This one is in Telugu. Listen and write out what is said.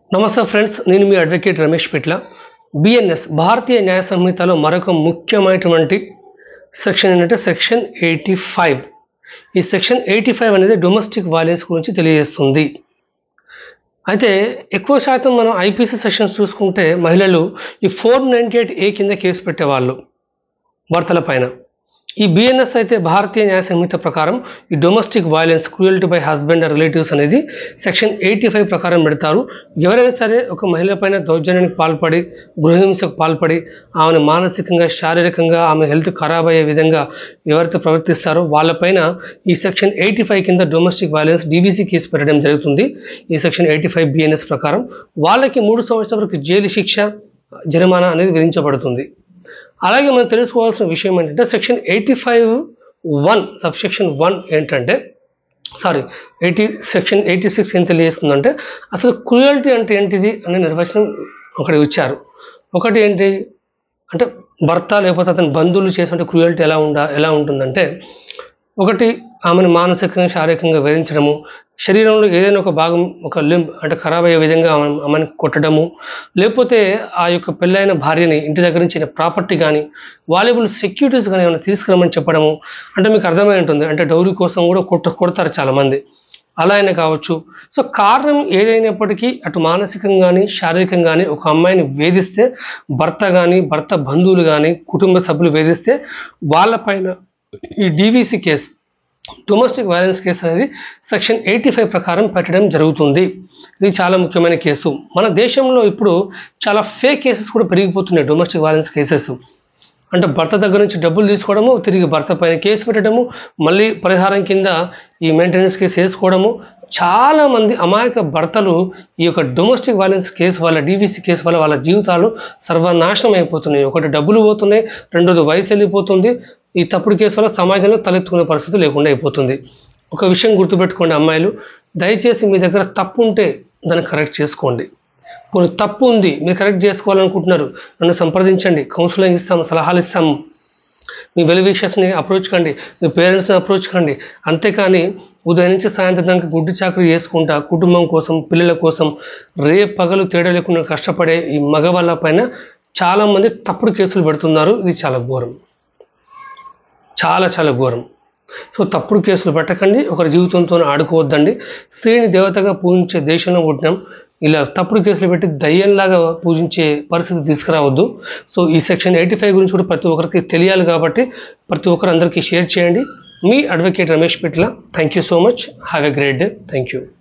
నమస్తే ఫ్రెండ్స్ నేను మీ అడ్వకేట్ రమేష్ పిట్ల బిఎన్ఎస్ భారతీయ న్యాయ సంహితలో మరొక ముఖ్యమైనటువంటి సెక్షన్ ఏంటంటే సెక్షన్ ఎయిటీ ఫైవ్ ఈ సెక్షన్ ఎయిటీ ఫైవ్ అనేది డొమెస్టిక్ వైలెన్స్ గురించి తెలియజేస్తుంది అయితే ఎక్కువ శాతం మనం ఐపీసీ సెక్షన్స్ చూసుకుంటే మహిళలు ఈ ఫోర్ నైంటీ ఎయిట్ ఏ కింద కేసు పెట్టేవాళ్ళు భర్తల పైన ఈ బిఎన్ఎస్ అయితే భారతీయ న్యాయ సంహిత ప్రకారం ఈ domestic violence cruelty by husband and relatives అనేది సెక్షన్ ఎయిటీ ఫైవ్ ప్రకారం పెడతారు ఎవరైనా సరే ఒక మహిళ పైన దౌర్జన్యానికి పాల్పడి గృహహింసకు పాల్పడి ఆమెను మానసికంగా శారీరకంగా ఆమె హెల్త్ ఖరాబ్ అయ్యే విధంగా ఎవరైతే ప్రవర్తిస్తారో వాళ్ళపైన ఈ సెక్షన్ ఎయిటీ ఫైవ్ కింద డొమెస్టిక్ వైలెన్స్ డీవీసీ కేసు పెట్టడం జరుగుతుంది ఈ సెక్షన్ ఎయిటీ ఫైవ్ బిఎన్ఎస్ ప్రకారం వాళ్ళకి మూడు సంవత్సరాల వరకు జైలు శిక్ష జరిమానా అనేది విధించబడుతుంది అలాగే మనం తెలుసుకోవాల్సిన విషయం ఏంటంటే section eighty five one sub section one ఏంటంటే sorry eighty section eighty six ఏం తెలియజేస్తుందంటే అసలు క్రూయల్టీ అంటే ఏంటిది అనే నిర్వచనం ఒకటి ఇచ్చారు ఒకటి ఏంటి అంటే భర్త లేకపోతే అతని బంధువులు చేసే క్రూయల్టీ ఎలా ఉండ ఎలా ఉంటుందంటే ఒకటి ఆమెను మానసికంగా శారీరకంగా వేధించడము శరీరంలో ఏదైనా ఒక భాగం ఒక లింబ్ అంటే ఖరాబ్ అయ్యే విధంగా ఆమె ఆమెను కొట్టడము లేకపోతే ఆ యొక్క పెళ్ళైన భార్యని ఇంటి దగ్గర నుంచి ప్రాపర్టీ కానీ వాల్యుబుల్ సెక్యూరిటీస్ కానీ ఏమైనా తీసుకురమని చెప్పడము అంటే మీకు అర్థమై ఉంటుంది అంటే డౌరీ కోసం కూడా కొట్ట కొడతారు చాలామంది అలా అయినా కావచ్చు సో కారణం ఏదైనప్పటికీ అటు మానసికంగా కానీ శారీరకంగా కానీ ఒక అమ్మాయిని వేధిస్తే భర్త కానీ భర్త బంధువులు కానీ కుటుంబ సభ్యులు వేధిస్తే వాళ్ళపైన ఈ DVC case domestic violence case అనేది సెక్షన్ ఎయిటీ ఫైవ్ ప్రకారం పెట్టడం జరుగుతుంది ఇది చాలా ముఖ్యమైన కేసు మన దేశంలో ఇప్పుడు చాలా ఫేక్ కేసెస్ కూడా పెరిగిపోతున్నాయి డొమెస్టిక్ వైలెన్స్ కేసెస్ అంటే భర్త దగ్గర నుంచి డబ్బులు తీసుకోవడము తిరిగి భర్త పైన కేసు పెట్టడము మళ్ళీ పరిహారం కింద ఈ మెయింటెనెన్స్ కేసు వేసుకోవడము చాలామంది అమాయక భర్తలు ఈ యొక్క డొమెస్టిక్ వైలెన్స్ కేసు వల్ల డీవీసీ కేసు వల్ల వాళ్ళ జీవితాలు సర్వనాశనం అయిపోతున్నాయి ఒకటి డబ్బులు పోతున్నాయి రెండోది వయసు వెళ్ళిపోతుంది ఈ తప్పుడు కేసు వల్ల సమాజంలో తలెత్తుకునే పరిస్థితి లేకుండా అయిపోతుంది ఒక విషయం గుర్తుపెట్టుకోండి అమ్మాయిలు దయచేసి మీ దగ్గర తప్పు ఉంటే దాన్ని కరెక్ట్ చేసుకోండి కొన్ని తప్పు ఉంది మీరు కరెక్ట్ చేసుకోవాలనుకుంటున్నారు నన్ను సంప్రదించండి కౌన్సిలింగ్ ఇస్తాము సలహాలు ఇస్తాము మీ వెల్ విషెస్ని అప్రోచ్ కండి మీ పేరెంట్స్ని అప్రోచ్ కండి అంతేకాని ఉదయం నుంచి సాయంత్రం దాకా గుడ్డి చాకరీ చేసుకుంటా కుటుంబం కోసం పిల్లల కోసం రే పగలు తేడా లేకుండా కష్టపడే ఈ మగవాళ్ళ పైన చాలామంది తప్పుడు కేసులు పెడుతున్నారు ఇది చాలా ఘోరం చాలా చాలా ఘోరం సో తప్పుడు కేసులు పెట్టకండి ఒకరి జీవితంతో ఆడుకోవద్దండి స్త్రీని దేవతగా పూజించే దేశంలో పుట్టినాం ఇలా తప్పుడు కేసులు పెట్టి దయ్యంలాగా పూజించే పరిస్థితి తీసుకురావద్దు సో ఈ సెక్షన్ ఎయిటీ ఫైవ్ గురించి కూడా ప్రతి ఒక్కరికి తెలియాలి కాబట్టి ప్రతి ఒక్కరు అందరికీ షేర్ చేయండి మీ advocate Ramesh Pitla thank you so much have a great day thank you